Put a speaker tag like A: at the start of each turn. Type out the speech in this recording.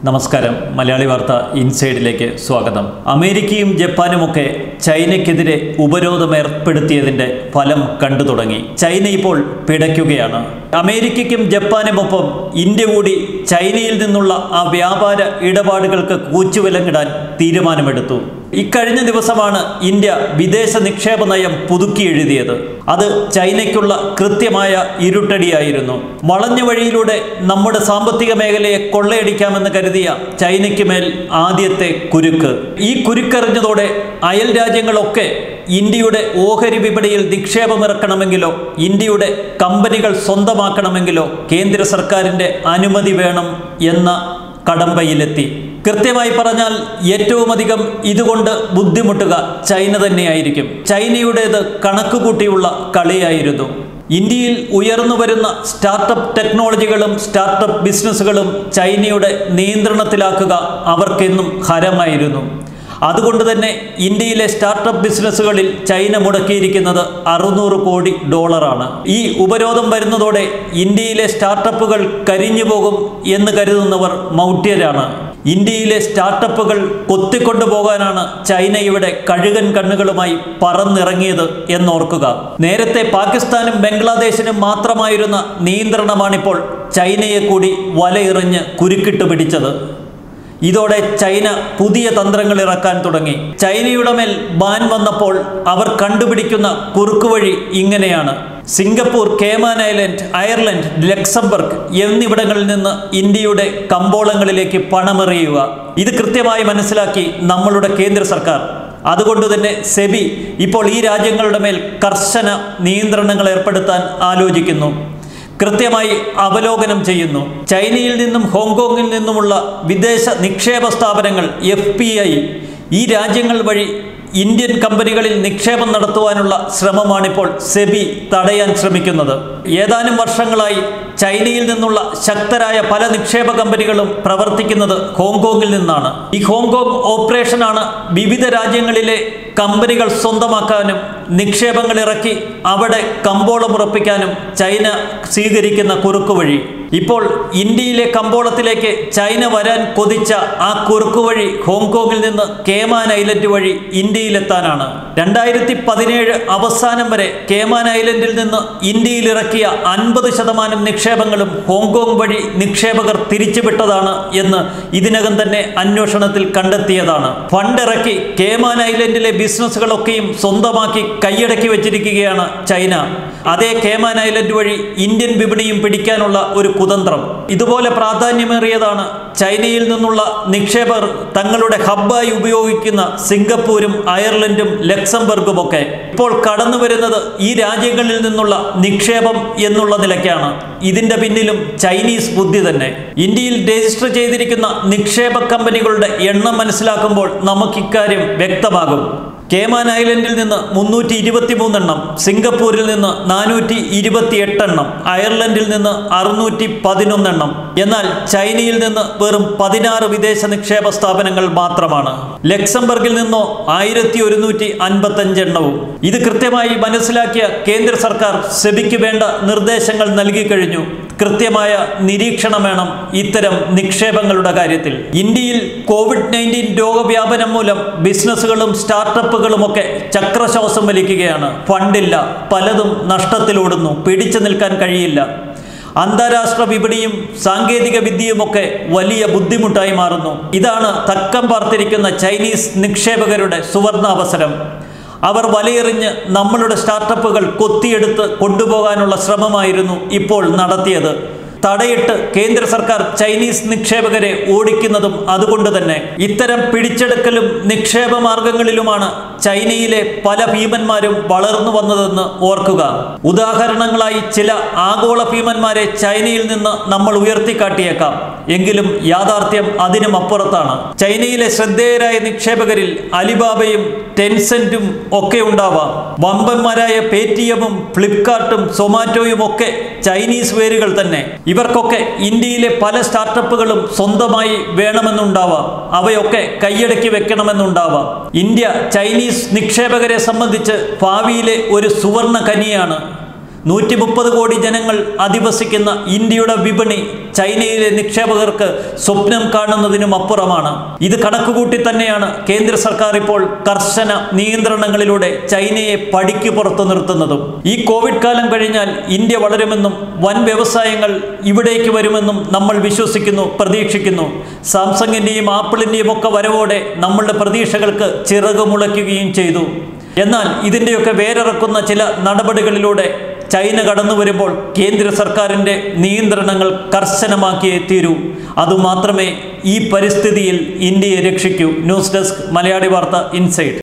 A: നമസ്കാരം മലയാളി വാർത്ത ഇൻസൈഡിലേക്ക് സ്വാഗതം അമേരിക്കയും ജപ്പാനുമൊക്കെ ചൈനയ്ക്കെതിരെ ഉപരോധം ഏർപ്പെടുത്തിയതിന്റെ ഫലം കണ്ടു തുടങ്ങി ചൈന ഇപ്പോൾ പിടയ്ക്കുകയാണ് അമേരിക്കയ്ക്കും ജപ്പാനുമൊപ്പം ഇന്ത്യ കൂടി ചൈനയിൽ നിന്നുള്ള ആ വ്യാപാര ഇടപാടുകൾക്ക് കൂച്ചുവിലങ്ങിടാൻ തീരുമാനമെടുത്തു ഇക്കഴിഞ്ഞ ദിവസമാണ് ഇന്ത്യ വിദേശ നിക്ഷേപ നയം പുതുക്കി എഴുതിയത് അത് ചൈനയ്ക്കുള്ള കൃത്യമായ ഇരുട്ടടിയായിരുന്നു വളഞ്ഞ വഴിയിലൂടെ നമ്മുടെ സാമ്പത്തിക മേഖലയെ കൊള്ളയടിക്കാമെന്ന് കരുതിയ ചൈനയ്ക്ക് മേൽ ആദ്യത്തെ കുരുക്ക് ഈ കുരുക്കറിഞ്ഞതോടെ അയൽ രാജ്യങ്ങളൊക്കെ ഇന്ത്യയുടെ ഓഹരി വിപണിയിൽ നിക്ഷേപമിറക്കണമെങ്കിലോ ഇന്ത്യയുടെ കമ്പനികൾ സ്വന്തമാക്കണമെങ്കിലോ കേന്ദ്ര സർക്കാരിൻ്റെ അനുമതി വേണം എന്ന കടമ്പയിലെത്തി കൃത്യമായി പറഞ്ഞാൽ ഏറ്റവും അധികം ഇതുകൊണ്ട് ബുദ്ധിമുട്ടുക ചൈന തന്നെയായിരിക്കും ചൈനയുടേത് കണക്കുകൂട്ടിയുള്ള കളിയായിരുന്നു ഇന്ത്യയിൽ ഉയർന്നു വരുന്ന സ്റ്റാർട്ടപ്പ് ടെക്നോളജികളും സ്റ്റാർട്ടപ്പ് ബിസിനസ്സുകളും ചൈനയുടെ നിയന്ത്രണത്തിലാക്കുക അവർക്കെന്നും ഹരമായിരുന്നു അതുകൊണ്ട് തന്നെ ഇന്ത്യയിലെ സ്റ്റാർട്ടപ്പ് ബിസിനസ്സുകളിൽ ചൈന മുടക്കിയിരിക്കുന്നത് അറുന്നൂറ് കോടി ഡോളറാണ് ഈ ഉപരോധം വരുന്നതോടെ ഇന്ത്യയിലെ സ്റ്റാർട്ടപ്പുകൾ കരിഞ്ഞു പോകും എന്ന് കരുതുന്നവർ മൗഢ്യരാണ് ഇന്ത്യയിലെ സ്റ്റാർട്ടപ്പുകൾ കൊത്തിക്കൊണ്ടു പോകാനാണ് ചൈന ഇവിടെ കഴുകൻ കണ്ണുകളുമായി പറന്നിറങ്ങിയത് എന്നോർക്കുക നേരത്തെ പാകിസ്ഥാനും ബംഗ്ലാദേശിനും മാത്രമായിരുന്ന നിയന്ത്രണമാണിപ്പോൾ ചൈനയെ കൂടി വലയെറിഞ്ഞ് കുരുക്കിട്ട് പിടിച്ചത് ഇതോടെ ചൈന പുതിയ തന്ത്രങ്ങൾ ഇറക്കാൻ തുടങ്ങി ചൈനയുടെ മേൽ ബാൻ വന്നപ്പോൾ അവർ കണ്ടുപിടിക്കുന്ന കുറുക്കുവഴി ഇങ്ങനെയാണ് Singapore Cayman Island Ireland Luxembourg എന്നിവിടങ്ങളിൽ നിന്ന് ഇന്ത്യയുടെ കമ്പോളങ്ങളിലേക്ക് പണമെറിയുക ഇത് കൃത്യമായി മനസ്സിലാക്കി നമ്മളുടെ കേന്ദ്ര സർക്കാർ അതുകൊണ്ട് തന്നെ സെബി ഇപ്പോൾ ഈ രാജ്യങ്ങളുടെ മേൽ കർശന നിയന്ത്രണങ്ങൾ ഏർപ്പെടുത്താൻ ആലോചിക്കുന്നു കൃത്യമായി അവലോകനം ചെയ്യുന്നു ചൈനയിൽ നിന്നും ഹോങ്കോങ്ങിൽ നിന്നുമുള്ള വിദേശ നിക്ഷേപ സ്ഥാപനങ്ങൾ എഫ് ഈ രാജ്യങ്ങൾ വഴി ഇന്ത്യൻ കമ്പനികളിൽ നിക്ഷേപം നടത്തുവാനുള്ള ശ്രമമാണിപ്പോൾ സെബി തടയാൻ ശ്രമിക്കുന്നത് ഏതാനും വർഷങ്ങളായി ചൈനയിൽ നിന്നുള്ള ശക്തരായ പല നിക്ഷേപ കമ്പനികളും പ്രവർത്തിക്കുന്നത് ഹോങ്കോങ്ങിൽ നിന്നാണ് ഈ ഹോങ്കോങ് ഓപ്പറേഷനാണ് വിവിധ രാജ്യങ്ങളിലെ കമ്പനികൾ സ്വന്തമാക്കാനും നിക്ഷേപങ്ങൾ ഇറക്കി അവിടെ കമ്പോളമുറപ്പിക്കാനും ചൈന സ്വീകരിക്കുന്ന കുറുക്കുവഴി ഇപ്പോൾ ഇന്ത്യയിലെ കമ്പോളത്തിലേക്ക് ചൈന വരാൻ കൊതിച്ച ആ കുറുക്കുവഴി ഹോങ്കോങ്ങിൽ നിന്ന് കേമാൻ ഐലൻഡ് വഴി ഇന്ത്യയിലെത്താനാണ് രണ്ടായിരത്തി പതിനേഴ് അവസാനം വരെ കേമാൻ ഐലൻഡിൽ നിന്ന് ഇന്ത്യയിൽ ഇറക്കിയ അൻപത് ശതമാനം നിക്ഷേപങ്ങളും ഹോങ്കോങ് വഴി നിക്ഷേപകർ തിരിച്ചുവിട്ടതാണ് എന്ന് ഇതിനകം തന്നെ അന്വേഷണത്തിൽ കണ്ടെത്തിയതാണ് ഫണ്ട് ഇറക്കി കേമാൻ ഐലൻഡിലെ ബിസിനസ്സുകളൊക്കെയും സ്വന്തമാക്കി കൈയടക്കി വെച്ചിരിക്കുകയാണ് ചൈന അതേ കേമാൻ ഐലൻഡ് വഴി ഇന്ത്യൻ വിപണിയും പിടിക്കാനുള്ള ഒരു കുതന്ത്രം ഇതുപോലെ പ്രാധാന്യമേറിയതാണ് ചൈനയിൽ നിന്നുള്ള നിക്ഷേപകർ തങ്ങളുടെ ഹബ്ബായി ഉപയോഗിക്കുന്ന സിംഗപ്പൂരും അയർലൻഡും ലക്സംബർഗും ഒക്കെ ഇപ്പോൾ കടന്നു വരുന്നത് ഈ രാജ്യങ്ങളിൽ നിന്നുള്ള നിക്ഷേപം എന്നുള്ള നിലയ്ക്കാണ് ഇതിന്റെ പിന്നിലും ചൈനീസ് ബുദ്ധി തന്നെ ഇന്ത്യയിൽ രജിസ്റ്റർ ചെയ്തിരിക്കുന്ന നിക്ഷേപ കമ്പനികളുടെ എണ്ണം മനസ്സിലാക്കുമ്പോൾ നമുക്കിക്കാര്യം വ്യക്തമാകും കേമാൻ ഐലൻഡിൽ നിന്ന് മുന്നൂറ്റി ഇരുപത്തി മൂന്നെണ്ണം സിംഗപ്പൂരിൽ നിന്ന് നാനൂറ്റി ഇരുപത്തി എട്ടെണ്ണം അയർലൻഡിൽ നിന്ന് അറുന്നൂറ്റി പതിനൊന്നെണ്ണം എന്നാൽ ചൈനയിൽ നിന്ന് വെറും പതിനാറ് വിദേശ നിക്ഷേപ സ്ഥാപനങ്ങൾ മാത്രമാണ് ലക്സംബർഗിൽ നിന്നോ ആയിരത്തി ഒരുന്നൂറ്റി അൻപത്തഞ്ച് എണ്ണവും ഇത് കൃത്യമായി മനസ്സിലാക്കിയ കേന്ദ്ര സർക്കാർ സെബിക്ക് വേണ്ട നിർദ്ദേശങ്ങൾ നൽകി കഴിഞ്ഞു കൃത്യമായ നിരീക്ഷണം വേണം ഇത്തരം നിക്ഷേപങ്ങളുടെ കാര്യത്തിൽ ഇന്ത്യയിൽ കോവിഡ് നയൻറ്റീൻ രോഗവ്യാപനം മൂലം ബിസിനസ്സുകളും സ്റ്റാർട്ടപ്പുകളുമൊക്കെ ചക്രശ്വാസം വലിക്കുകയാണ് ഫണ്ടില്ല പലതും നഷ്ടത്തിലോടുന്നു പിടിച്ചു നിൽക്കാൻ കഴിയില്ല അന്താരാഷ്ട്ര വിപണിയും സാങ്കേതിക വിദ്യയുമൊക്കെ വലിയ ബുദ്ധിമുട്ടായി മാറുന്നു ഇതാണ് തക്കം പാർത്തിരിക്കുന്ന ചൈനീസ് നിക്ഷേപകരുടെ സുവർണ അവസരം അവർ വലയെറിഞ്ഞ് നമ്മളുടെ സ്റ്റാർട്ടപ്പുകൾ കൊത്തിയെടുത്ത് കൊണ്ടുപോകാനുള്ള ശ്രമമായിരുന്നു ഇപ്പോൾ നടത്തിയത് തടയിട്ട് കേന്ദ്ര സർക്കാർ ചൈനീസ് നിക്ഷേപകരെ ഓടിക്കുന്നതും അതുകൊണ്ട് തന്നെ ഇത്തരം പിടിച്ചെടുക്കലും നിക്ഷേപ മാർഗങ്ങളിലുമാണ് ചൈനയിലെ പല ഭീമന്മാരും വളർന്നു വന്നതെന്ന് ഓർക്കുക ഉദാഹരണങ്ങളായി ചില ആഗോള ഭീമന്മാരെ ചൈനയിൽ നിന്ന് നമ്മൾ ഉയർത്തിക്കാട്ടിയേക്കാം എങ്കിലും യാഥാർത്ഥ്യം അതിനും അപ്പുറത്താണ് ചൈനയിലെ ശ്രദ്ധേയരായ നിക്ഷേപകരിൽ അലിബാബയും ടെൻസെന്റും ഒക്കെ ഉണ്ടാവാം വമ്പന്മാരായ പേടിഎമ്മും ഫ്ലിപ്കാർട്ടും സൊമാറ്റോയും ഒക്കെ ചൈനീസ് വേരുകൾ തന്നെ ഇവർക്കൊക്കെ ഇന്ത്യയിലെ പല സ്റ്റാർട്ടപ്പുകളും സ്വന്തമായി വേണമെന്നുണ്ടാവാം അവയൊക്കെ കൈയടക്കി വെക്കണമെന്നുണ്ടാവാം ഇന്ത്യ ചൈനീസ് നിക്ഷേപകരെ സംബന്ധിച്ച് ഭാവിയിലെ ഒരു സുവർണ കനിയാണ് നൂറ്റി മുപ്പത് കോടി ജനങ്ങൾ അധിവസിക്കുന്ന ഇന്ത്യയുടെ വിപണി ചൈനയിലെ നിക്ഷേപകർക്ക് സ്വപ്നം കാണുന്നതിനും അപ്പുറമാണ് ഇത് കണക്കുകൂട്ടി തന്നെയാണ് കേന്ദ്ര സർക്കാർ ഇപ്പോൾ കർശന നിയന്ത്രണങ്ങളിലൂടെ ചൈനയെ പടിക്ക് പുറത്തു നിർത്തുന്നതും ഈ കോവിഡ് കാലം കഴിഞ്ഞാൽ ഇന്ത്യ വളരുമെന്നും വൻ വ്യവസായങ്ങൾ ഇവിടേക്ക് വരുമെന്നും നമ്മൾ വിശ്വസിക്കുന്നു പ്രതീക്ഷിക്കുന്നു സാംസങ്ങിൻ്റെയും ആപ്പിളിൻ്റെയും ഒക്കെ വരവോടെ നമ്മളുടെ പ്രതീക്ഷകൾക്ക് ചിറക് മുളയ്ക്കുകയും ചെയ്തു എന്നാൽ ഇതിൻ്റെയൊക്കെ വേരിറക്കുന്ന ചില നടപടികളിലൂടെ ചൈന കടന്നു വരുമ്പോൾ കേന്ദ്ര സർക്കാരിൻ്റെ നിയന്ത്രണങ്ങൾ കർശനമാക്കിയേ തീരൂ അതുമാത്രമേ ഈ പരിസ്ഥിതിയിൽ ഇന്ത്യയെ രക്ഷിക്കൂ ന്യൂസ് ഡെസ്ക് മലയാളി വാർത്ത ഇൻസൈഡ്